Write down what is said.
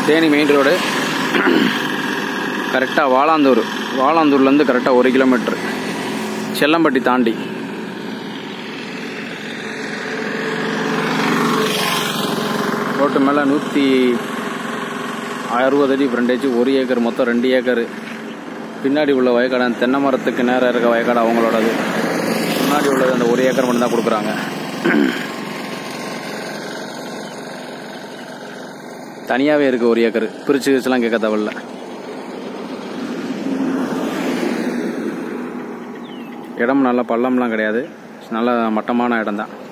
Theni main road கரெக்டாக வாலாந்தூர் வாலாந்தூர்லேருந்து கரெக்டாக ஒரு கிலோமீட்ரு செல்லம்பட்டி தாண்டி ரோட்டு மேலே நூற்றி அறுபது அடி ஃப்ரண்டேஜ் ஒரு ஏக்கர் மொத்தம் ரெண்டு ஏக்கர் பின்னாடி உள்ள வயக்காடு அந்த தென்னை மரத்துக்கு நேராக இருக்க வயக்காடு அவங்களோடது முன்னாடி உள்ளது அந்த ஒரு ஏக்கர் மட்டும் தான் கொடுக்குறாங்க தனியாகவே இருக்குது ஒரு ஏக்கர் பிரிச்சு வச்சுலாம் கேட்க தேவையில்ல இடம் நல்லா பள்ளம்லாம் கிடையாது நல்ல மட்டமான இடம் தான்